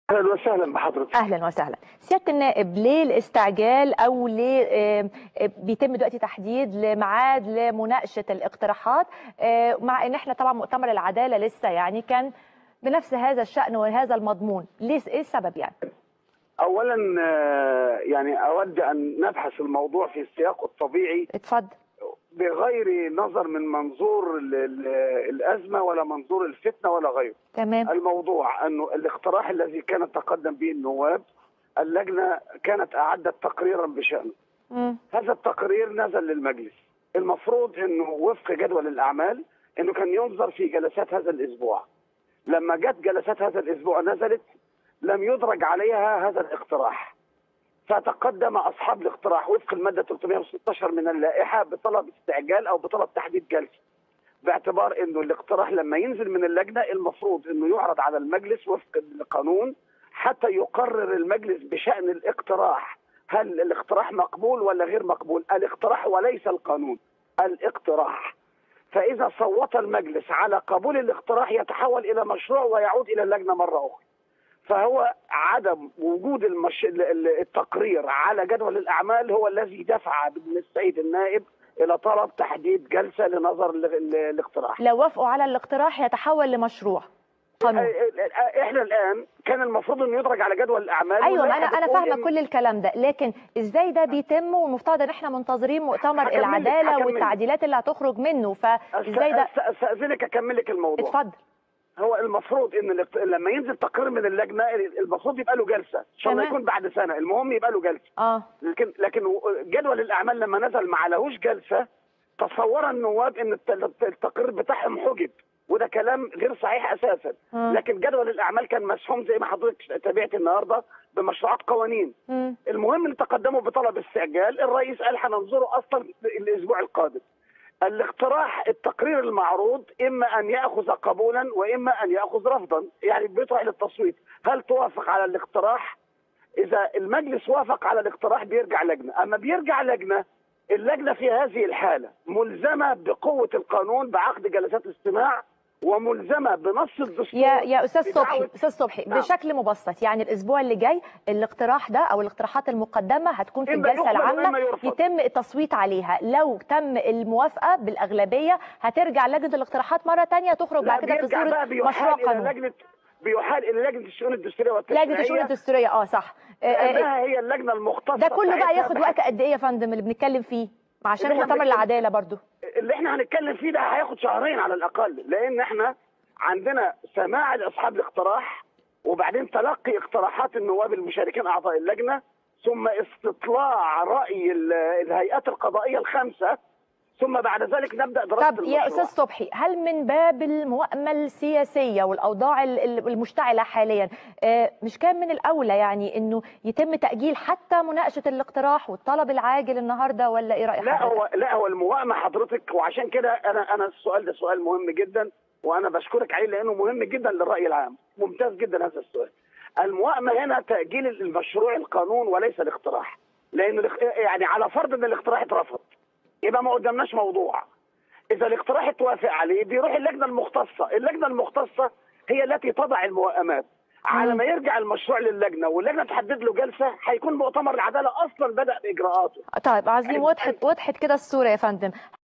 اهلا وسهلا بحضرتك اهلا وسهلا سياده النائب ليه الاستعجال او ليه آه، آه، بيتم دلوقتي تحديد لميعاد لمناقشه الاقتراحات آه، مع ان احنا طبعا مؤتمر العداله لسه يعني كان بنفس هذا الشان وهذا المضمون ليه ايه السبب يعني اولا آه، يعني اود ان نبحث الموضوع في سياقه الطبيعي اتفضل بغير نظر من منظور ال- ال- الازمه ولا منظور الفتنه ولا غيره تمام الموضوع انه الاقتراح الذي كانت تقدم به النواب اللجنه كانت اعدت تقريرا بشانه مم. هذا التقرير نزل للمجلس المفروض انه وفق جدول الاعمال انه كان ينظر في جلسات هذا الاسبوع لما جت جلسات هذا الاسبوع نزلت لم يدرج عليها هذا الاقتراح فتقدم اصحاب الاقتراح وفق الماده 316 من اللائحه بطلب استعجال او بطلب تحديد جلسه باعتبار انه الاقتراح لما ينزل من اللجنه المفروض انه يعرض على المجلس وفق القانون حتى يقرر المجلس بشان الاقتراح هل الاقتراح مقبول ولا غير مقبول الاقتراح وليس القانون الاقتراح فاذا صوت المجلس على قبول الاقتراح يتحول الى مشروع ويعود الى اللجنه مره اخرى فهو عدم وجود المش... ال- ال- التقرير على جدول الاعمال هو الذي دفع من السيد النائب الى طلب تحديد جلسه لنظر ال- ال- الاقتراح لو وافقوا على الاقتراح يتحول لمشروع قانون احنا الان كان المفروض انه يدرج على جدول الاعمال ايوه ما انا واللائحة انا بتقول فاهمه إن- كل الكلام ده لكن ازاي ده بيتم والمفترض ان احنا منتظرين مؤتمر هكمل لك- العداله هكمل لك. والتعديلات اللي هتخرج منه فازاي ده أست- استاذنك اكمل لك الموضوع اتفضل هو المفروض ان الاقت- لما ينزل تقرير من اللجنه المفروض يبقى له جلسه ان شاء الله تمام. يكون بعد سنه المهم يبقى له جلسه اه لكن لكن جدول الاعمال لما نزل ما عليهوش جلسه تصور النواب ان الت- التقرير بتاعهم حجب وده كلام غير صحيح اساسا مم. لكن جدول الاعمال كان مسحوم زي ما حضرتك تابعت النهارده بمشروعات قوانين مم. المهم ان تقدموا بطلب استعجال الرئيس قال هننظره اصلا الاسبوع القادم الاقتراح التقرير المعروض اما ان ياخذ قبولا واما ان ياخذ رفضا يعني بيطرح للتصويت هل توافق على الاقتراح اذا المجلس وافق على الاقتراح بيرجع لجنه اما بيرجع لجنه اللجنه في هذه الحاله ملزمه بقوه القانون بعقد جلسات استماع وملزمه بنص الدستور يا يا استاذ بدعوة- صبحي استاذ صبحي نعم. بشكل مبسط يعني الاسبوع اللي جاي الاقتراح ده او الاقتراحات المقدمه هتكون في إما الجلسه يقبل وإما العامه يرفض. يتم التصويت عليها لو تم الموافقه بالاغلبيه هترجع لجنه الاقتراحات مره تانية تخرج لا بعد كده في بيرجع صوره بقى مشروع بيحال الى قانون لجنه بيحال الى لجنه الشؤون الدستوريه والتشريعيه لجنه الشؤون الدستوريه اه صح آه، آه، لانها هي اللجنه المختصه ده كله بقى بتاعتها ياخد بحث- وقت قد ايه يا فندم اللي بنتكلم فيه عشان اللي إحنا مؤتمر بنتكلم- العداله برضو اللي احنا هنتكلم فيه ده هياخد شهرين على الاقل لان احنا عندنا سماع لاصحاب الاقتراح وبعدين تلقي اقتراحات النواب المشاركين اعضاء اللجنه ثم استطلاع راي ال- الهيئات القضائيه الخمسه ثم بعد ذلك نبدا دراسه طب يا استاذ صبحي هل من باب المؤامه السياسيه والاوضاع ال- ال- المشتعله حاليا آه، مش كان من الاولى يعني انه يتم تاجيل حتى مناقشه الاقتراح والطلب العاجل النهارده ولا ايه راي لا حضرتك؟ هو لا هو الموائمه حضرتك وعشان كده انا انا السؤال ده سؤال مهم جدا وانا بشكرك عليه لانه مهم جدا للراي العام ممتاز جدا هذا السؤال الموائمه هنا تاجيل المشروع القانون وليس الاقتراح لان الاخ- يعني على فرض ان الاقتراح اترفض يبقى ما قدامناش موضوع اذا الاقتراح اتوافق عليه بيروح اللجنه المختصه اللجنه المختصه هي التي تضع الموائمات على مم. ما يرجع المشروع للجنه واللجنه تحدد له جلسه هيكون مؤتمر العداله اصلا بدا باجراءاته طيب عظيم يعني- وضحت وضحت كده الصوره يا فندم